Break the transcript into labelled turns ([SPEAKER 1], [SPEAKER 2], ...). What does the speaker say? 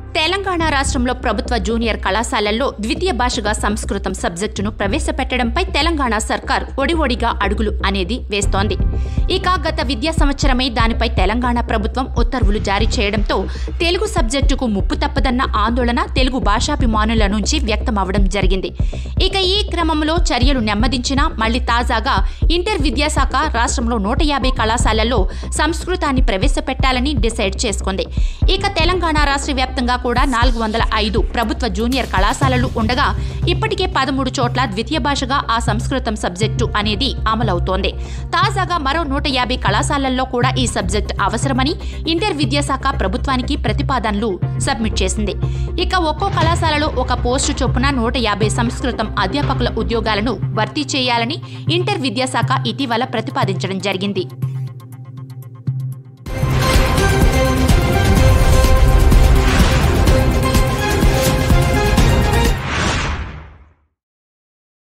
[SPEAKER 1] తెలంగాణ రాష్ట్రంలో ప్రభుత్వ జూనియర్ కళాశాలల్లో ద్వితీయ భాషగా సంస్కృతం సబ్జెక్టును ప్రవేశపెట్టడంపై తెలంగాణ సర్కార్ ఒడివొడిగా అడుగులు అనేది వేస్తోంది ఇక గత విద్యా సంవత్సరమే దానిపై తెలంగాణ ప్రభుత్వం ఉత్తర్వులు జారీ చేయడంతో తెలుగు సబ్జెక్టుకు ముప్పు తప్పదన్న ఆందోళన తెలుగు భాషాభిమానుల నుంచి వ్యక్తమవడం జరిగింది ఇక ఈ క్రమంలో చర్యలు నెమ్మదించినా మళ్లీ తాజాగా ఇంటర్ విద్యాశాఖ రాష్ట్రంలో నూట యాభై కళాశాలల్లో సంస్కృతాన్ని ప్రవేశపెట్టాలని డిసైడ్ చేసుకుంది ఇక తెలంగాణ రాష్ట్ర వ్యాప్తంగా కూడా నాలుగు వందల ఐదు ప్రభుత్వ జూనియర్ కళాశాలలు ఉండగా ఇప్పటికే పదమూడు చోట్ల ద్వితీయ భాషగా ఆ సంస్కృతం సబ్జెక్టు అనేది అమలవుతోంది తాజాగా మరో నూట యాభై కళాశాలల్లో కూడా ఈ సబ్జెక్ట్ అవసరమని ఇంటర్ విద్యాశాఖ ప్రభుత్వానికి ప్రతిపాదనలు సబ్మిట్ చేసింది ఇక ఒక్కో కళాశాలలో ఒక పోస్టు చొప్పున నూట యాభై సంస్కృతం అధ్యాపకుల ఉద్యోగాలను భర్తీ చేయాలని ఇంటర్ విద్యాశాఖ ఇటీవల ప్రతిపాదించడం జరిగింది